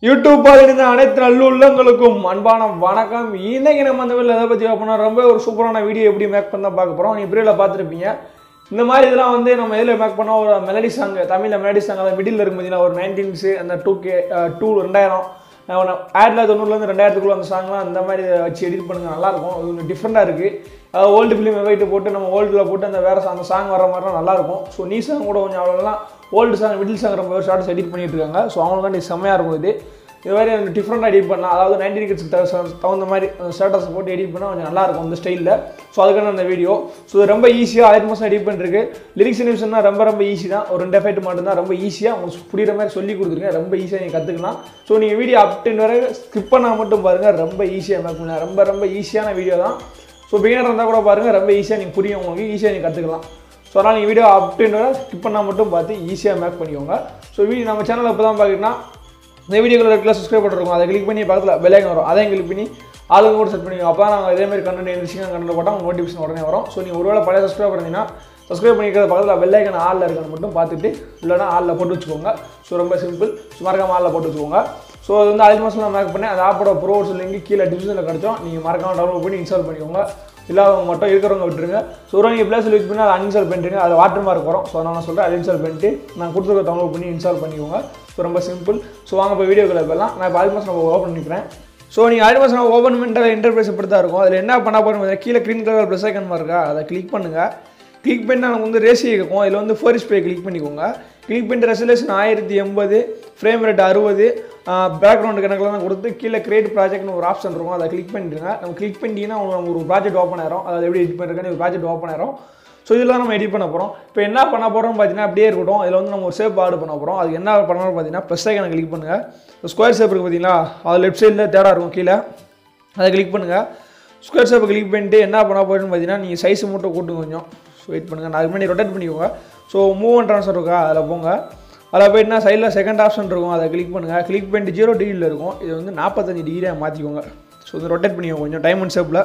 YouTube பார்த்துட்டு அனைத்து நல்லுள்ளங்களுக்கும் அன்பான வணக்கம் இன்னைக்கு நம்ம அந்த வீடியோ எதை பற்றி பார்ப்போம்னா ரொம்ப ஒரு சூப்பரான வீடியோ எப்படி மேக் பண்ண பார்க்க போகிறோம் நீங்கள் வீடியோவில் பார்த்துருப்பீங்க இந்த மாதிரி இதெல்லாம் வந்து நம்ம எதில் மேக் பண்ணோம் ஒரு மெலடி சாங் தமிழில் மெலடி சாங் அதை மிடில் இருக்கும் பார்த்தீங்கன்னா ஒரு நைன்டீன்ஸு அந்த டூ கே டூ ரெண்டாயிரம் ஆயிரத்தி தொண்ணூறுலேருந்து ரெண்டாயிரத்துக்குள்ள அந்த சாங்லாம் அந்த மாதிரி வச்சு எடிட் பண்ணுங்க நல்லாயிருக்கும் இது கொஞ்சம் டிஃப்ரெண்ட்டாக இருக்குது ஓல்டு ஃபிலிம் வெயிட்டு போட்டு நம்ம ஓல்டில் போட்டு அந்த வேறு அந்த சாங் வர மாதிரிலாம் நல்லாயிருக்கும் ஸோ நீ சாங் கூட கொஞ்சம் அவ்வளோலாம் ஓல்டு சாங் மிடில் சாங் ரொம்ப ஷார்ட்ஸ் எடிட் பண்ணிட்டு இருக்காங்க ஸோ அவங்களுக்காண்டி செம்மையாக இருக்கும் இது இது மாதிரி எனக்கு டிஃப்ரெண்ட்டாக எடிட் பண்ணலாம் அதாவது நைன்டீன் கிட்ஸ்க்கு தகுந்த மாதிரி அந்த ஸ்டேட்டஸ் போட்டு எடிட் பண்ணால் கொஞ்சம் நல்லாயிருக்கும் இந்த ஸ்டைலில் ஸோ அதுக்கான அந்த வீடியோ ஸோ இது ரொம்ப ஈஸியாக ஆயிரம் மாதம் எடிட் பண்ணிருக்கு லிரிக்ஸ் நிமிஷம்னா ரொம்ப ரொம்ப ஈஸி தான் ஒரு ரெண்டு எஃபெக்ட் மட்டும்தான் ரொம்ப ஈஸியாக உங்களுக்கு புரியுற மாதிரி சொல்லி கொடுத்துருக்கேன் ரொம்ப ஈஸியாக நீங்கள் கற்றுக்கலாம் ஸோ நீங்கள் வீடியோ அப்டின் வரை ஸ்கிப் பண்ணால் மட்டும் பாருங்கள் ரொம்ப ஈஸியாக மேக் பண்ணலாம் ரொம்ப ரொம்ப ஈஸியான வீடியோ தான் ஸோ பிகினர் இருந்தால் கூட பாருங்கள் ரொம்ப ஈஸியாக நீங்கள் புரியும் உங்களுக்கு ஈஸியாக நீங்கள் கற்றுக்கலாம் ஸோ அதனால் நீங்கள் வீடியோ அப்டின் வரை ஸ்கிப் பண்ணால் மட்டும் பார்த்து ஈஸியாக மேக் பண்ணிக்கோங்க ஸோ வீடியோ நம்ம சேனலில் இப்போ தான் பார்க்குறீங்கன்னா இந்த வீடியோக்குள்ள ரெட்டில் சப்ஸ்கிரைப் பண்ணிருக்கோம் அதை கிளிக் பண்ணி பக்கத்தில் பெல்லைக்கன் வரும் அதையும் கிளிக் பண்ணி ஆளுங்க கூட செட் பண்ணிக்கோங்க அப்போ நாங்கள் இதே மாதிரி கண்டென்ட் இருந்துச்சுங்க கண்டென்ட் போட்டால் உங்கள் நோட்டிஃபிகேஷன் உடனே வரும் ஸோ நீங்கள் ஒருவேளை பழைய சப்ஸ்கிரைப் பண்ணீங்கன்னா சப்ஸ்கிரைப் பண்ணிக்கிறது பக்கத்தில் பெல்லைக்கன் ஆளில் இருக்கிறது மட்டும் பார்த்துட்டு இல்லைனா ஆளில் போட்டு வச்சுக்கோங்க ஸோ ரொம்ப சிம்பிள் மறக்காம ஆளில் போட்டு வச்சுக்கோங்க ஸோ அது வந்து அஞ்சு மாதம் மேக் பண்ணி அந்த ஆப்போட ப்ரோஸ் லிங்க் கீழே டிஸ்கிரிப்ஷனில் கிடச்சோம் நீங்கள் மறக்காம டவுன்லோட் பண்ணி இன்ஸ்டால் பண்ணிக்கோங்க இல்லாதவங்க மட்டும் இருக்கிறவங்க விட்டுருங்க ஸோ நீங்கள் ப்ளஸ் யூஸ் பண்ணி அதை அன்இன்ஸ்டால் பண்ணிட்டுருங்க அது வாட்டர் மார்க் வரும் ஸோ அதனால் நான் சொல்கிறேன் அதை இன்ஸ்டால் பண்ணிட்டு நான் கொடுத்துருக்க டவுன்லோட் பண்ணி இன்ஸ்டால் பண்ணிக்கோங்க ஸோ ரொம்ப சிம்பிள் ஸோ வாங்க இப்போ வீடியோக்குள்ள போகலாம் நான் இப்போ ஆல் மாதம் நம்ம ஓப்பன் பண்ணிக்கிறேன் ஸோ நீங்கள் ஆல் மாதம் நம்ம ஓப்பன் பண்ணிட்டு இன்டர்ஃபேஸ் இப்படி தான் இருக்கும் அதில் என்ன பண்ண போகிறோம் கீழே க்ரீன் கலர் ப்ளஸ் ஐக்கன் மாதிரி இருக்கா அதை கிளிக் பண்ணுங்கள் கிளிக் பண்ணி நமக்கு வந்து ரேசி இருக்கும் இதில் வந்து ஃபோர் ஸ்ப்ரே கிளிக் பண்ணிக்கோங்க கிளிக் பண்ணிட்டு ரெசல்யூஷன் ஆயிரத்தி எண்பது ஃப்ரேம் ரேட் அறுபது பேக்ரவுண்டு கணக்கில் கொடுத்து கீழே கிரியேட் ப்ராஜெக்ட்னு ஒரு ஆப்ஷன் இருக்கும் அதை கிளிக் பண்ணிடுங்க நம்ம கிளிக் பண்ணிட்டீங்கன்னா உங்களுக்கு ஒரு ப்ராஜெக்ட் ஓப்பன் ஆயிரும் அதை எப்படி எடிட் பண்ணுறதுன்னு ஒரு ப்ராஜெக்ட் ஓப்பன் ஆயிரும் ஸோ இதில் நம்ம எடிட் பண்ண போகிறோம் இப்போ என்ன பண்ண போகிறோம்னு பார்த்தீங்கன்னா அப்படியே இருக்கட்டும் இதில் வந்து நம்ம ஒரு ஷேப் ஆர்டர் பண்ண போகிறோம் அது என்ன பண்ணணும் பார்த்தீங்கன்னா ப்ளஸ் ஐக்கனை கிளிக் பண்ணுங்கள் ஸ்கொயர் ஷேப் இருக்குது பார்த்தீங்களா அது லெஃப்ட் சைடில் தேடா இருக்கும் கீழே அதை கிளிக் பண்ணுங்கள் ஸ்கொயர் ஷேப்பை கிளிக் பண்ணிட்டு என்ன பண்ண போகிறேன்னு பார்த்தீங்கன்னா நீங்கள் சைஸ் மட்டும் கூட்டுங்க கொஞ்சம் ஸோ வெயிட் பண்ணுங்கள் நான் அதுக்கு முன்னாடி ரொட்டேட் பண்ணிக்கோங்க ஸோ மூவ் அண்ட் ட்ரான்ஸ்ஃபர் இருக்கா அதில் போங்க அதில் போயிட்டுனா சைடில் செகண்ட் ஆப்ஷன் இருக்கும் அதை கிளிக் பண்ணுங்கள் கிளிக் பண்ணிட்டு ஜீரோ டிகிரியில் இருக்கும் இது வந்து நாற்பத்தஞ்சு டிகிரியாக மாற்றிக்கோங்க ஸோ வந்து ரொட்டேட் பண்ணிக்கோங்க கொஞ்சம் டைமண்ட் ஷேப்பில்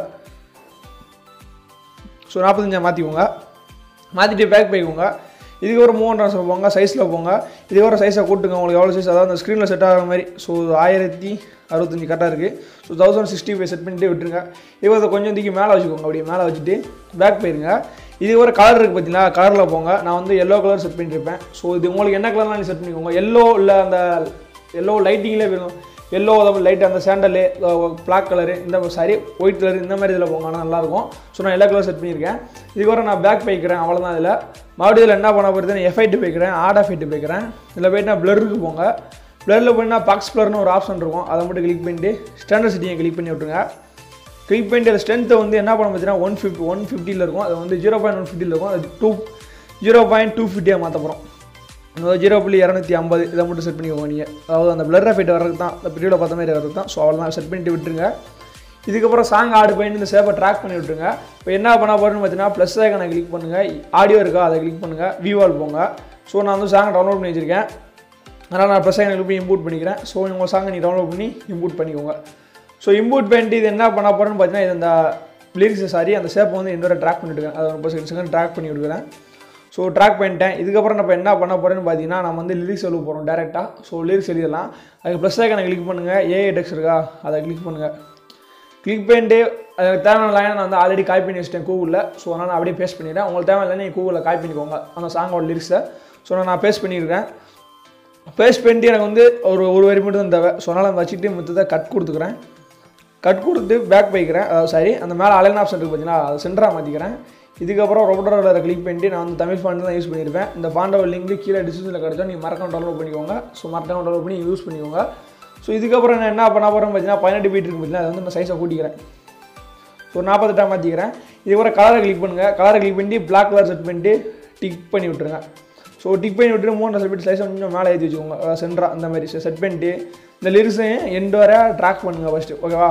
ஸோ நாற்பத்தஞ்சா மாற்றிக்கோங்க மாற்றிட்டு பேக் போய்க்கோங்க இதுக்கு ஒரு மூவ் ட்ரான்ஸ்ஃபர் போங்க சைஸில் போங்க இதுக்கு ஒரு சைஸை கூட்டுங்க உங்களுக்கு எவ்வளோ சைஸ் அதாவது அந்த ஸ்க்ரீனில் செட் ஆகிற மாதிரி ஸோ ஆயிரத்தி அறுபத்தஞ்சு கரெக்டாக இருக்குது so thousand sixty five set பண்ணிட்டு விட்டுருங்க இப்போ அதை கொஞ்சம் தூக்கி மேலே வச்சுக்கோங்க அப்படியே மேலே வச்சுட்டு பேக் போயிருங்க இது ஒரு கலர் இருக்குது பார்த்தீங்களா கலரில் போங்க நான் வந்து எல்லோ கலர் செட் பண்ணியிருப்பேன் ஸோ இது உங்களுக்கு என்ன கலர்லாம் நீ செட் பண்ணிக்கோங்க எல்லோ இல்லை அந்த எல்லோ லைட்டிங்லேயே வேணும் எல்லோ லைட் அந்த சேண்டலு பிளாக் கலரு இந்த சாரி ஒயிட் கலர் இந்த மாதிரி இதில் போங்க ஆனால் நல்லாயிருக்கும் ஸோ நான் எல்லா கலர் செட் பண்ணியிருக்கேன் இதுக்கு வர நான் பேக் போய்க்கிறேன் அவ்வளோதான் இதில் மறுபடியும் இதில் என்ன பண்ண போகிறது நான் எஃபைட்டு போய்க்கிறேன் ஆட் எஃபைட்டு போய்க்கிறேன் இதில் போய்ட்டு நான் ப்ளருக்கு போங்க ப்ளரில் போயிட்டு பாக்ஸ் ப்ளர்னு ஒரு ஆப்ஷன் இருக்கும் அதை மட்டும் கிளிக் பண்ணிட்டு ஸ்டாண்டர்ட் சிட்டியை கிளிக் பண்ணி விட்டுருங்க கிளிக் பண்ணிட்டு அந்த ஸ்ட்ரென்த்தை வந்து என்ன பண்ண பார்த்தீங்கன்னா ஒன் ஃபிஃப்டி ஒன் ஃபிஃப்டியில் இருக்கும் அது வந்து ஜீரோ பாயிண்ட் ஒன் ஃபிஃப்டியில் இருக்கும் அது டூ ஜீரோ பாயிண்ட் டூ ஃபிஃப்டியாக மாற்ற போகிறோம் அதாவது ஜீரோ புள்ளி இரநூத்தி ஐம்பது இதை மட்டும் செட் பண்ணிக்கோங்க நீங்கள் அதாவது அந்த பிளர் எஃபெக்ட் வர்றது தான் இந்த பீரியடில் பார்த்த மாதிரி வர்றது தான் ஸோ அவ்வளோதான் செட் பண்ணிட்டு விட்டுருங்க இதுக்கப்புறம் சாங் ஆடு பண்ணி இந்த சேப்பை ட்ராக் பண்ணி விட்டுருங்க இப்போ என்ன பண்ண போகிறேன்னு பார்த்தீங்கன்னா ப்ளஸ் ஐக்கனை கிளிக் பண்ணுங்கள் ஆடியோ இருக்கா அதை கிளிக் பண்ணுங்கள் விவால் போங்க ஸோ நான் வந்து சாங் டவுன்லோட் பண்ணி வச்சுருக்கேன் அதனால் நான் ப்ளஸ் ஐக்கனை போய் இம்போர்ட் பண்ணிக்கிறேன் ஸோ உங்கள் சாங்கை நீங்கள் டவுன்லோட் பண்ணி இம்போர்ட் பண்ணிக்கோங்க ஸோ இம்போர்ட் பண்ணிட்டு இது என்ன பண்ண போகிறேன்னு பார்த்தீங்கன்னா இது இந்த லிரிக்ஸ் சாரி அந்த சேப்பை வந்து இன்னொரு ட்ராக் பண்ணிவிடுவேன் அதை ஒரு செகண்ட் செகண்ட் ட்ராக் பண்ணி விடுக்கிறேன் ஸோ ட்ராக் பண்ணிட்டேன் இதுக்கப்புறம் நம்ம என்ன பண்ண போகிறேன்னு பார்த்தீங்கன்னா நம்ம வந்து லிரிக்ஸ் எழுத போகிறோம் டேரெக்டாக ஸோ லிரிக்ஸ் எழுதலாம் அதுக்கு ப்ளஸ் ஐக்கனை கிளிக் பண்ணுங்கள் ஏஐ டெக்ஸ் இருக்கா அதை கிளிக் பண்ணுங்கள் கிளிக் பண்ணிட்டு அதுக்கு தேவையான லைனை நான் வந்து ஆல்ரெடி காப்பி பண்ணி வச்சிட்டேன் கூகுளில் ஸோ அதனால் நான் அப்படியே பேஸ்ட் பண்ணிடுறேன் உங்களுக்கு தேவையான லைனை நீங்கள் கூகுளில் காப்பி பண்ணிக்கோங்க அந்த சாங்கோட லிரிக்ஸை ஸோ நான் நான் பேஸ்ட் பண்ணியிருக்கேன் பேஸ்ட் பண்ணிட்டு எனக்கு வந்து ஒரு ஒரு வரி மட்டும் தான் தேவை ஸோ அதனால் வச்சுட்டு மொத்தத்தை கட் கொடுத்துக்கிறேன் கட் கொடுத்து பேக் போய்க்கிறேன் அதாவது சாரி அந்த மேலே அலைன் ஆப்ஷன் இருக்குது பார்த்தீங்கன்னா அதை சென்டராக மாற்றிக்கிறேன் இதுக்கப்புறம் ரொபோட்டரில் கிளிக் பண்ணிட்டு நான் வந்து தமிழ் ஃபாண்ட் தான் யூஸ் பண்ணியிருப்பேன் இந்த ஃபாண்டோட லிங்க் கீழே டிஸ்கிரிப்ஷனில் கிடச்சா நீங்கள் மறக்காம டவுன்லோட் பண்ணிக்கோங்க ஸோ மறக்காம டவுன்லோட் பண்ணி யூஸ் பண்ணிக்கோங்க ஸோ இதுக்கப்புறம் நான் என்ன பண்ண போகிறேன் பார்த்தீங்கன்னா பதினெட்டு பீட் இருக்கு பார்த்தீங்கன்னா அதை வந்து நான் சைஸை கூட்டிக்கிறேன் ஸோ நாற்பத்தெட்டாக மாற்றிக்கிறேன் இதுக்கப்புறம் கலரை கிளிக் பண்ணுங்கள் கலரை கிளிக் பண்ணி பிளாக் கலர் செட் பண்ணிட்டு டிக் பண்ணி விட்டுருங்க ஸோ டிக் பண்ணி விட்டுட்டு மூணு செட் பண்ணி சைஸை கொஞ்சம் மேலே ஏற்றி வச்சுக்கோங்க சென்ட்ரா அந்த மாதிரி செட் பண்ணிட்டு இந்த லிரிக்ஸையும் எண்டு வர ட்ராக் பண்ணுங்கள் ஃபஸ்ட்டு ஓகேவா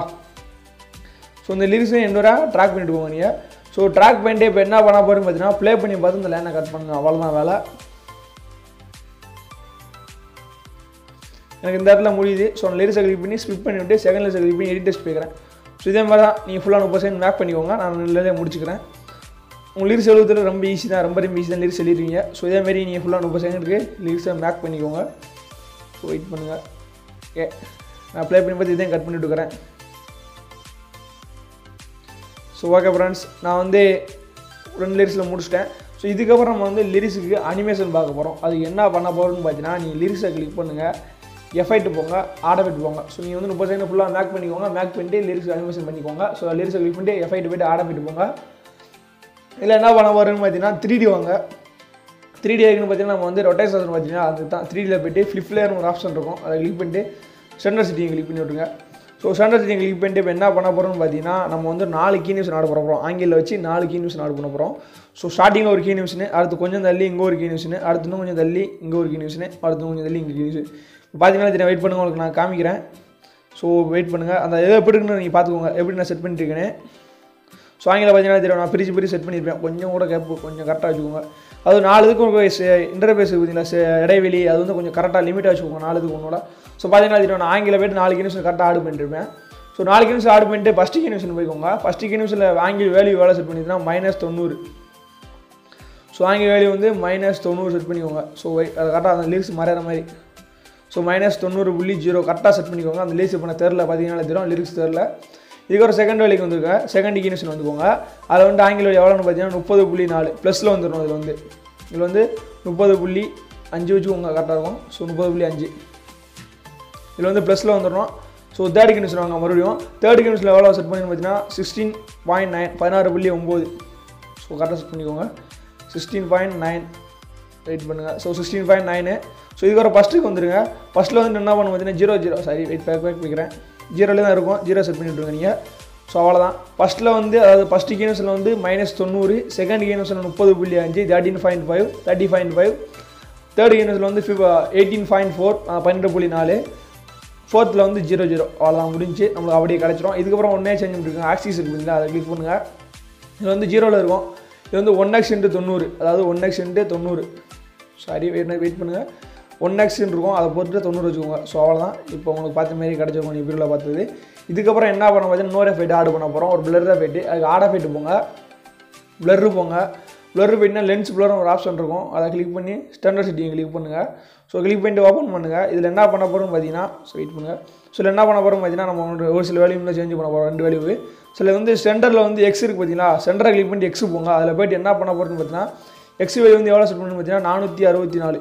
ஸோ இந்த லிரிக்ஸையும் எண்டு வர ட்ராக் பண்ணிட்டு போங்க நீங்கள் ஸோ ட்ராக் பண்ணிட்டு இப்போ என்ன பண்ண போகிறேன்னு பார்த்தீங்கன்னா ப்ளே பண்ணி பார்த்து இந்த லைனை கட் பண்ணுங்க அவ்வளோதான் வேலை எனக்கு இந்த இடத்துல முடியுது ஸோ நான் லிரிக்ஸை கிளிக் பண்ணி ஸ்கிப் பண்ணி விட்டு செகண்ட் லிரிக்ஸை கிளிக் பண்ணி எடிட் டெஸ்ட் போய்க்கிறேன் ஸோ இதே மாதிரி தான் நீங்கள் ஃபுல்லாக முப்பது செகண்ட் மேக் பண்ணிக்கோங்க நான் நல்லதே முடிச்சுக்கிறேன் உங்கள் லிரிக்ஸ் எழுதுறது ரொம்ப ஈஸி தான் ரொம்ப ரொம்ப ஈஸி தான் லிரிக்ஸ் எழுதிருவீங்க ஸோ இதேமாரி நீங்கள் ஃபுல்லாக முப்பது செகண்டுக்கு லிரிக்ஸை மேக் பண்ணிக்கோங்க ஸோ வெயிட் பண்ணுங்கள் ஓகே நான் ப்ளே பண்ணி பார்த்து இதையும் கட் பண்ணிட்டு இருக்கிறேன் ஸோ ஓகே ஃப்ரெண்ட்ஸ் நான் வந்து ரெண்டு லிரிக்ஸில் முடிச்சிட்டேன் ஸோ இதுக்கப்புறம் நம்ம வந்து லிரிக்ஸுக்கு அனிமேஷன் பார்க்க போகிறோம் அது என்ன பண்ண போகிறோம்னு பார்த்தீங்கன்னா நீங்கள் லிரிக்ஸை கிளிக் பண்ணுங்கள் எஃபைட்டு போங்க ஆடபிட் போங்க ஸோ நீங்கள் வந்து முப்பது செகண்ட் ஃபுல்லாக மேக் பண்ணிக்கோங்க மேக் பண்ணிட்டு லிரிக்ஸ் அனிமேஷன் பண்ணிக்கோங்க ஸோ லிரிக்ஸை கிளிக் பண்ணிட்டு எஃபைட்டு போய்ட்டு ஆடபிட் போங்க இதில் என்ன பண்ண போகிறோம்னு பார்த்தீங்கன்னா த்ரீ டி வாங்க த்ரீ டி ஆகுன்னு பார்த்தீங்கன்னா நம்ம வந்து ரொட்டேஷன் பார்த்தீங்கன்னா அது தான் த்ரீ டியில் போய்ட்டு ஃப்ளிப் லேயர்னு ஒரு ஆப்ஷன் இருக்கும் அதை கிளிக் பண்ணிட்டு சென்டர் சிட்டியை கிளிக் பண்ணி விட்ருங்க ஸோ சென்டர் சிட்டியை கிளிக் பண்ணிட்டு இப்போ என்ன பண்ண போகிறோம்னு பார்த்தீங்கன்னா நம்ம வந்து நாலு கீ நியூஸ் ஆட போகிறோம் ஆங்கிலில் வச்சு நாலு கீ நியூஸ் ஆட பண்ண போகிறோம் ஸோ ஸ்டார்டிங்கில் ஒரு கீ நியூஸ்னு அடுத்து கொஞ்சம் தள்ளி இங்கே ஒரு கீ நியூஸ்னு அடுத்து இன்னும் கொஞ்சம் தள்ளி இங்கே ஒரு கீ நியூஸ்னு அடுத்து கொஞ்சம் தள்ளி இங்கே நியூஸ் இப்போ பார்த்தீங்கன்னா தெரியும் வெயிட் பண்ணுங்க உங்களுக்கு நான் காமிக்கிறேன் ஸோ வெயிட் பண்ணுங்கள் அந்த எதை எப்படி இருக்குன்னு நீங்கள் பார்த்துக்கோங்க எப்படி நான் செட் பண்ணிட்டுருக்கேன்னு ஸோ ஆங்கில பார்த்தீங்கன்னா தெரியும் நான் பிரிச்சு பிரிச்சு செட் பண்ணியிருப்பேன் கொஞ்சம் கூட கேப் கொஞ்சம் கரெக்டாக வச்சுக்கோங்க அது நாலு இதுக்கும் இன்டர்பேஸ் பார்த்தீங்களா சே- இடைவெளி அது வந்து கொஞ்சம் கரெக்டாக லிமிட்டாக வச்சுக்கோங்க நாலு இதுக்கு ஒன்றோட ஸோ பார்த்தீங்கன்னா தெரியும் நான் ஆங்கில போய்ட்டு நாலு நிமிஷம் கரெக்டாக ஆடு பண்ணிருப்பேன் ஸோ நாலு நிமிஷம் ஆடு பண்ணிட்டு ஃபஸ்ட்டு நிமிஷம் போய்க்கோங்க ஃபஸ்ட்டு நிமிஷத்தில் ஆங்கில வேல்யூ வேலை செட் பண்ணிட்டுனா மைனஸ் தொண்ணூறு ஸோ ஆங்கில வேல்யூ வந்து மைனஸ் தொண்ணூறு செட் பண்ணிக்கோங்க ஸோ அது கரெக்டாக அந்த லிரிக்ஸ் மறையிற மாதிரி ஸோ மைனஸ் தொண்ணூறு புள்ளி ஜீரோ கரெக்டாக செட் பண்ணிக்கோங்க அந்த லிரிக்ஸ் பண்ண தெரில பார்த்தீங்கன்னா தெரியும் லிரிக்ஸ் தெரில இதுக்கு ஒரு செகண்ட் வேலைக்கு வந்துருங்க செகண்ட் ஈனிஷன் வந்துக்கோங்க அதில் வந்து ஆங்கில வேல்யூ எவ்வளோன்னு பார்த்தீங்கன்னா முப்பது புள்ளி நாலு ப்ளஸில் வந்துடும் இதில் வந்து இதில் வந்து முப்பது புள்ளி அஞ்சு வச்சுக்கோங்க கரெக்டாக இருக்கும் ஸோ முப்பது புள்ளி அஞ்சு இதில் வந்து ப்ளஸில் வந்துடணும் ஸோ தேர்ட் கண்டிஷன் வாங்க மறுபடியும் தேர்ட் கண்டிஷனில் எவ்வளோ செட் பண்ணி பார்த்தீங்கன்னா சிக்ஸ்டீன் பாயிண்ட் நைன் பதினாறு புள்ளி ஒம்பது ஸோ கரெக்டாக செட் பண்ணிக்கோங்க சிக்ஸ்டீன் பாயிண்ட் நைன் வெயிட் பண்ணுங்கள் so sixteen point nine so இதுக்கு ஒரு ஃபஸ்ட்டுக்கு வந்துருங்க ஃபஸ்ட்டில் வந்து என்ன பண்ண பார்த்தீங்கன்னா zero zero sorry wait back back வைக்கிறேன் ஜீரோலே தான் இருக்கும் ஜீரோ செட் பண்ணி விட்ருங்க நீங்கள் ஸோ அவ்வளோதான் ஃபஸ்ட்டில் வந்து அதாவது ஃபஸ்ட்டு கீனஸில் வந்து மைனஸ் தொண்ணூறு செகண்ட் கீனஸில் முப்பது புள்ளி அஞ்சு thirteen point five thirty point five third கீனஸில் வந்து ஃபிஃப் எயிட்டீன் பாயிண்ட் ஃபோர் பன்னெண்டு புள்ளி நாலு ஃபோர்த்தில் வந்து ஜீரோ ஜீரோ அவ்வளோதான் முடிஞ்சு நம்மளுக்கு அப்படியே கிடச்சிரும் இதுக்கப்புறம் ஒன்றே சேஞ்ச் பண்ணிருக்கோங்க ஆக்சிஸ் இருக்குங்களா அதை கிளிக் பண்ணுங்கள் இது வந்து ஜீரோவில் இருக்கும் இது வந்து ஒன் எக்ஸ் இன்ட்டு தொண்ணூறு அதாவது ஒன் எக்ஸ் இன்ட்டு தொண்ணூறு சாரி வெயிட் வெயிட் பண்ணுங்கள் ஒன் எக்ஸ்ன்னு இருக்கும் அதை பொறுத்து தொண்ணூறு வச்சுக்கோங்க ஸோ அவ்வளோதான் இப்போ உங்களுக்கு பார்த்த மாதிரி கிடச்சிருக்கும் நீ இப்படியில் பார்த்தது இதுக்கப்புறம் என்ன பண்ண பார்த்தீங்கன்னா இன்னொரு எஃபெக்ட் ஆட் பண்ண போகிறோம் ஒரு பிளர் எஃபெக்ட் அதுக்கு ஆட் எஃபெக்ட் போங்க பிளர்ரு போங்க பிளர் போயிட்டுனா லென்ஸ் பிளர் ஒரு ஆப்ஷன் இருக்கும் அதை கிளிக் பண்ணி ஸ்டாண்டர்ட் செட்டிங் கிளிக் பண்ணுங்கள் ஸோ கிளிக் பண்ணிட்டு ஓப்பன் பண்ணுங்கள் இதில் என்ன பண்ண போகிறோம்னு பார்த்தீங்கன்னா ஸோ வெயிட் பண்ணுங்கள் ஸோ இதில் என்ன பண்ண போகிறோம் பார்த்தீங்கன்னா நம்ம ஒரு- ஒரு சில வேல்யூமில் சேஞ்ச் பண்ண போகிறோம் ரெண்டு வேல்யூ சில வந்து சென்டரில் வந்து எக்ஸ் இருக்குது பார்த்தீங்களா சென்டரை கிளிக் பண்ணிட்டு எக்ஸ் போங்க அதில் போயிட்டு என்ன பண்ண போகிறோம்னு பார்த்தீங்கன்னா எக்ஸ் வேல்யூ வந்து எவ்வளோ செட் பண்ணணும் பார்த்தீங்கன்னா நானூற்றி அறுபத்தி நாலு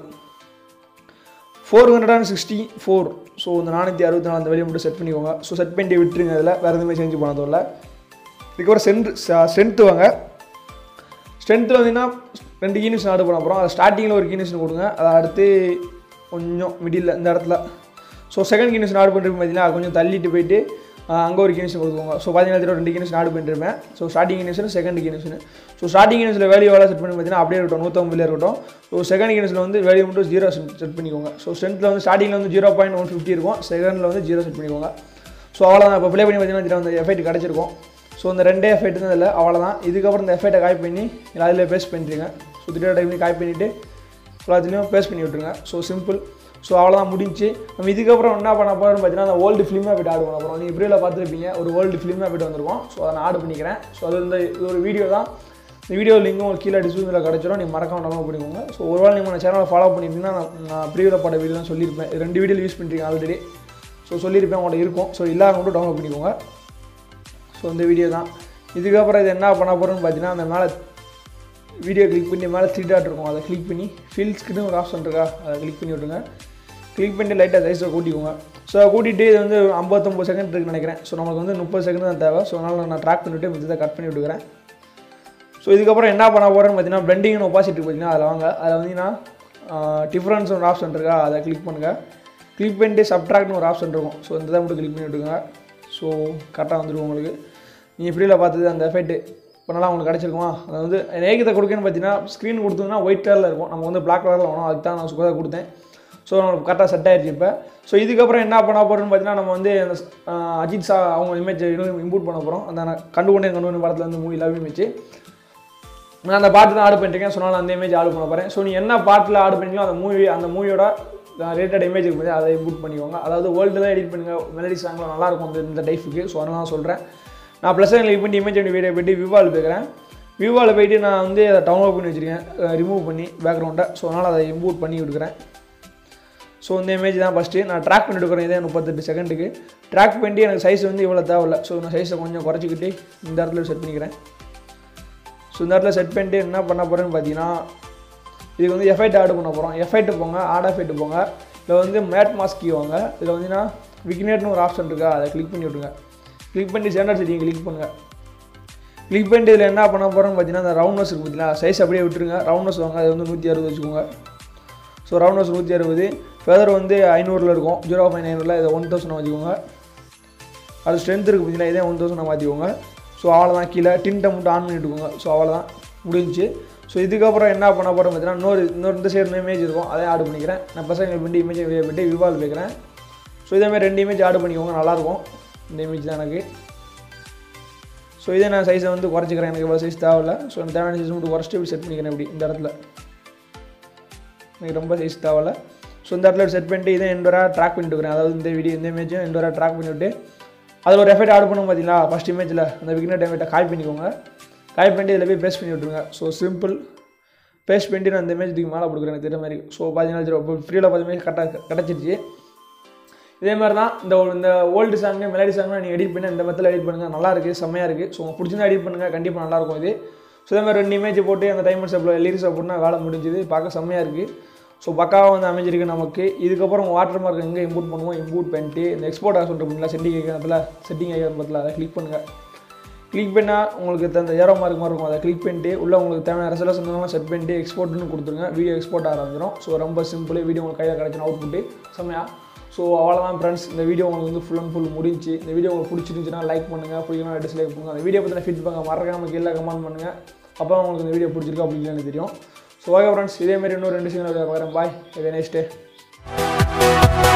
four hundred and sixty four so இந்த நானூற்றி அறுபத்தி நாலு அந்த வெளியே மட்டும் செட் பண்ணிக்கோங்க ஸோ செட் பண்ணிட்டு விட்டுருங்க அதில் வேறு எதுவுமே சேஞ்ச் பண்ணதில்ல இதுக்கப்புறம் சென்ட் ஸ்ட்ரென்த்து வாங்க ஸ்ட்ரென்த்தில் வந்தீங்கன்னா ரெண்டு கீனிஷன் ஆர்டர் பண்ண போகிறோம் அதை ஸ்டார்டிங்கில் ஒரு கீனிஷன் கொடுங்க அதை அடுத்து கொஞ்சம் மிடில் இந்த இடத்துல ஸோ செகண்ட் கீனிஷன் ஆர்டர் பண்ணுறது பார்த்தீங்கன்னா அது கொஞ்சம் தள்ளிட்டு போயிட்டு அங்கே ஒரு கீனிஷன் கொடுத்துக்கோங்க ஸோ பார்த்தீங்கன்னா தெரியும் ரெண்டு கீனிஷன் ஆர்டர் பண்ணிருப்பேன் ஸோ ஸ்டார்டிங் கீனிஷன் செகண்ட் கீனிஷன் ஸோ ஸ்டார்டிங் கீனிஷனில் வேல்யூ எவ்வளோ செட் பண்ணி பார்த்தீங்கன்னா அப்படியே இருக்கட்டும் நூற்றம்பதுல இருக்கட்டும் ஸோ செகண்ட் கீனிஷனில் வந்து வேல்யூ மட்டும் ஜீரோ செட் பண்ணிக்கோங்க ஸோ ஸ்ட்ரென்த்தில் வந்து ஸ்டார்டிங்கில் வந்து ஜீரோ பாயிண்ட் ஒன் ஃபிஃப்டி இருக்கும் செகண்டில் வந்து ஜீரோ செட் பண்ணிக்கோங்க ஸோ அவ்வளோதான் இப்போ ப்ளே பண்ணி பார்த்தீங்கன்னா தெரியும் அந்த எஃபெக்ட் கிடச்சிருக்கும் ஸோ இந்த ரெண்டே எஃபெக்ட் தான் இல்லை அவ்வளோதான் இதுக்கப்புறம் இந்த எஃபெக்ட்டை காய் பண்ணி இல்லை அதில் பேஸ்ட் பண்ணிட்டுருங்க ஸோ த்ரீ டைம்லேயும் காய் பண்ணிவிட்டு எல்லாத்துலேயும் பேஸ்ட் பண்ணி விட்ருங்க ஸோ சிம்பிள் ஸோ அவ்வளோதான் முடிஞ்சு நம்ம இதுக்கப்புறம் என்ன பண்ண போகிறோம்னு பார்த்தீங்கன்னா அந்த ஓல்டு ஃபிலிமாக போய்ட்டு ஆடு பண்ண போகிறோம் நீங்கள் இப்படியில் பார்த்துருப்பீங்க ஒரு ஓல்டு ஃபிலிமாக போய்ட்டு வந்திருக்கோம் ஸோ அதை நான் ஆடு பண்ணிக்கிறேன் ஸோ அது இந்த இது ஒரு வீடியோ தான் இந்த வீடியோ லிங்கும் உங்களுக்கு கீழே டிஸ்கிரிப்ஷனில் கிடச்சிரும் நீங்கள் மறக்காம டவுன்லோட் பண்ணிக்கோங்க ஸோ ஒரு வேளை நீங்கள் நம்ம சேனலை ஃபாலோ பண்ணியிருந்தீங்கன்னா நான் நான் ப்ரீவியில் போட்ட வீடியோ தான் சொல்லியிருப்பேன் இது ரெண்டு வீடியோ யூஸ் பண்ணிருக்கேன் ஆல்ரெடி ஸோ சொல்லியிருப்பேன் உங்கள்கிட்ட இருக்கும் ஸோ இல்லாத மட்டும் டவுன்லோட் பண்ணிக்கோங்க ஸோ இந்த வீடியோ தான் இதுக்கப்புறம் இது என்ன பண்ண போகிறோம்னு பார்த்தீங்கன்னா அந்த மேலே வீடியோ கிளிக் பண்ணி மேலே த்ரீ டாட் இருக்கும் அதை கிளிக் பண்ணி ஃபீல்ஸ்க்குன்னு ஒரு ஆப்ஷன் இருக்கா அதை கிளிக் பண்ணி விட்ருங்க கிளிக் பண்ணிட்டு லைட்டாக சைஸை கூட்டிக்கோங்க ஸோ கூட்டிகிட்டு இது வந்து ஐம்பத்தொம்பது செகண்ட் இருக்குன்னு நினைக்கிறேன் ஸோ நமக்கு வந்து முப்பது செகண்ட் தான் தேவை ஸோ அதனால் நான் ட்ராக் பண்ணிவிட்டு மிச்சத்தை கட் பண்ணி விட்டுக்கிறேன் ஸோ இதுக்கப்புறம் என்ன பண்ண போகிறேன்னு பார்த்தீங்கன்னா பிளண்டிங்னு ஒப்பாசிட்டி பார்த்தீங்கன்னா அதில் வாங்க அதில் வந்தீங்கன்னா டிஃப்ரென்ஸ் ஒரு ஆப்ஷன் இருக்கா அதை கிளிக் பண்ணுங்கள் கிளிக் பண்ணிட்டு சப்ட்ராக்ட்னு ஒரு ஆப்ஷன் இருக்கும் ஸோ இந்த இதை மட்டும் கிளிக் பண்ணி விட்டுருங்க ஸோ கரெக்டாக வந்துடும் உங்களுக்கு நீங்கள் இப்படியில் பார்த்தது அந்த எஃபெக்ட் இப்போ நல்லா உங்களுக்கு கிடச்சிருக்குமா அது வந்து ஏகத்தை கொடுக்கணும்னு பார்த்தீங்கன்னா ஸ்க்ரீன் கொடுத்தோம்னா ஒயிட் கலரில் இருக்கும் நம்ம வந்து பிளாக் கலரில் வேணும் அதுக்கு தான் நான் சுகதாக கொடுத்தேன் ஸோ நம்மளுக்கு கரெக்டாக செட் ஆயிடுச்சு இப்போ ஸோ இதுக்கப்புறம் என்ன பண்ண போகிறோம்னு பார்த்தீங்கன்னா நம்ம வந்து அந்த ஆஹ், அஜித் சா அவங்க இமேஜ் இம்போர்ட் பண்ண போகிறோம் அந்த நான் கண்டு கொண்டே கண்டு கொண்டே படத்தில் வந்து மூவி லவ் இமேஜ் நான் அந்த பாட்டு தான் ஆடு பண்ணிருக்கேன் சொன்னாலும் அந்த இமேஜ் ஆடு பண்ண போகிறேன் ஸோ நீ என்ன பாட்டில் ஆடு பண்ணீங்களோ அந்த மூவி அந்த மூவியோட ரிலேட்டட் இமேஜ் இருக்குது அதை இம்போர்ட் பண்ணிக்கோங்க அதாவது வேர்ல்டு தான் எடிட் பண்ணுங்க மெலடி சாங்லாம் நல்லாயிருக்கும் அந்த இந்த டைஃபுக்கு ஸோ அதனால நான் சொல்கிறேன் நான் ப்ளஸ் கிளிக் பண்ணி இமேஜ் வீடியோ போயிட்டு விவாவில் போய்க்கிறேன் விவாவில் போயிட்டு நான் வந்து அதை டவுன்லோட் பண்ணி வச்சுருக்கேன் ரிமூவ் பண்ணி பேக்ரவுண்டை ஸோ அதனால் அதை இம்போர்ட் பண்ணி விடுக்கிறேன் ஸோ இந்த இமேஜ் தான் ஃபஸ்ட்டு நான் ட்ராக் பண்ணி எடுக்கிறேன் இதே முப்பத்தெட்டு செகண்டுக்கு ட்ராக் பண்ணி எனக்கு சைஸ் வந்து இவ்வளோ தேவையில்ல ஸோ நான் சைஸை கொஞ்சம் குறைச்சிக்கிட்டு இந்த இடத்துல செட் பண்ணிக்கிறேன் ஸோ இந்த இடத்துல செட் பண்ணிட்டு என்ன பண்ண போகிறேன்னு பார்த்தீங்கன்னா இதுக்கு வந்து எஃபெக்ட் ஆட் பண்ண போகிறோம் எஃபெக்ட் போங்க ஆட் எஃபெக்ட் போங்க இதில் வந்து மேட் மாஸ்க் வாங்க இதில் வந்துன்னா விக்னேட்னு ஒரு ஆப்ஷன் இருக்கா அதை கிளிக் பண்ணி விட்ருங்க கிளிக் பண்ணி ஸ்டாண்டர்ட் செட்டிங் கிளிக் பண்ணுங்கள் கிளிக் பண்ணிட்டு இதில் என்ன பண்ண போகிறோம்னு பார்த்தீங்கன்னா அந்த ரவுண்ட்னஸ் இருக்குது பார்த்தீங்களா சைஸ் அப்படியே விட்டுருங்க ரவுண்ட்னஸ் வாங்க அது வந்து நூற்றி அறுபது வச்சுக்கோங்க ஸோ ரவுண்ட்னஸ் நூற்றி அறுபது ஃபெதர் வந்து ஐநூறில் இருக்கும் ஜீரோ ஃபைவ் நைனில் இதை ஒன் தௌசண்ட் வச்சுக்கோங்க அது ஸ்ட்ரென்த் இருக்குது பார்த்தீங்களா இதே ஒன் தௌசண்ட் மாற்றிக்கோங்க ஸோ அவ்வளோதான் கீழே டின்ட்டை மட்டும் ஆன் பண்ணிட்டுக்கோங்க ஸோ அவ்வளோதான் முடிஞ்சுச்சு ஸோ இதுக்கப்புறம் என்ன பண்ண போகிறோம் பார்த்தீங்கன்னா இன்னொரு இன்னொரு இந்த சைடு இமேஜ் இருக்கும் அதை ஆட் பண்ணிக்கிறேன் நான் பசங்க பண்ணி இமேஜ் போய்ட்டு விவால் வைக்கிறேன் ஸோ இதேமாதிரி ரெண்டு இமேஜ் ஆட் பண்ணிக்கோங்க நல்லாயிருக்கும் இந்த இமேஜ் தான் எனக்கு ஸோ இதே நான் சைஸை வந்து குறைச்சிக்கிறேன் எனக்கு இவ்வளோ சைஸ் தேவையில்ல ஸோ எனக்கு தேவையான சைஸ் மட்டும் குறைச்சிட்டு இப்படி செட் பண்ணிக்கிறேன் இப்படி இந்த இடத்துல எனக்கு ரொம்ப சைஸ் தேவையில்ல ஸோ இந்த இடத்துல செட் பண்ணிட்டு இதை எண்டோராக ட்ராக் பண்ணிட்டு இருக்கிறேன் அதாவது இந்த வீடியோ இந்த இமேஜும் எண்டோராக ட்ராக் பண்ணிவிட்டு அதில் ஒரு எஃபெக்ட் ஆட் பண்ணும் பார்த்தீங்களா ஃபஸ்ட் இமேஜில் அந்த விக்னட் எஃபெக்ட்டை காய் பண்ணிக்கோங்க காய் பண்ணிட்டு இதில் போய் பேஸ்ட் பண்ணி விட்ருங்க ஸோ சிம்பிள் பேஸ்ட் பண்ணிட்டு நான் இந்த இமேஜ் இதுக்கு மேலே கொடுக்குறேன் எனக்கு தெரிஞ்ச மாதிரி ஸோ பார்த்தீங்கன்னா இப்போ ஃப்ரீயில் பார்த்து இமேஜ் கரெக்டாக கிடச்சிருச்சு இதே மாதிரி தான் இந்த இந்த ஓல்டு சாங்கு மெலடி சாங்லாம் நீங்கள் எடிட் பண்ணி இந்த மெத்தில் எடிட் பண்ணுங்கள் நல்லா இருக்குது செம்மையாக இருக்குது ஸோ உங்களுக்கு பிடிச்சிருந்தா எடிட் பண்ணுங்கள் கண்டிப்பாக நல்லாயிருக்கும் இது ஸோ இதே மாதிரி ரெண்டு இமேஜ் போட்டு அந்த டைமர் ஷாப்பில் லிரிக்ஸை போட்டுனா வேலை முடிஞ்சுது பார்க்க செம்மையாக இருக்குது ஸோ பக்காவாக வந்து அமைஞ்சிருக்கு நமக்கு இதுக்கப்புறம் வாட்டர் மார்க் எங்கே இம்போர்ட் பண்ணுவோம் இம்போர்ட் பண்ணிட்டு இந்த எக்ஸ்போர்ட் ஆக சொல்லிட்டு செட்டிங் ஐக்கத்தில் செட்டிங் ஐக்கன் பத்தில் அதை கிளிக் பண்ணுங்கள் கிளிக் பண்ணால் உங்களுக்கு அந்த ஏரோ மார்க் மாதிரி இருக்கும் அதை கிளிக் பண்ணிட்டு உள்ள உங்களுக்கு தேவையான ரெசல்யூஷன் செட் பண்ணிட்டு எக்ஸ்போர்ட்னு கொடுத்துருங்க வீடியோ எக்ஸ்போர்ட் ஆரம்பிச்சிடும் ஸோ ரொம்ப சிம்பிள் வீடியோ உங்களுக்கு கையில் கிடச்சிடும் அவுட் புட்டு செம்மையாக ஸோ அவ்வளோதான் ஃப்ரெண்ட்ஸ் இந்த வீடியோ உங்களுக்கு வந்து ஃபுல் அண்ட் ஃபுல் முடிஞ்சு இந்த வீடியோ உங்களுக்கு பிடிச்சிருந்துச்சுன்னா லைக் பண்ணுங்கள் பிடிக்கணும் டிஸ்லைக் பண்ணுங்கள் அந்த வீடியோ பற்றின ஃபீட்பேக் மறக்காமல் கீழே கமெண்ட் பண்ணுங்கள் அப்போ உங்களுக்கு இந்த வீடியோ பிடிச்சிருக்கா அப்படின்னு எனக்கு தெரியும் ஸோ ஓகே ஃப்ரெண்ட்ஸ் இதேமாரி இன்னொரு ரெண்டு சீன் வரேன் பாய் இதே நெக்ஸ்ட் டே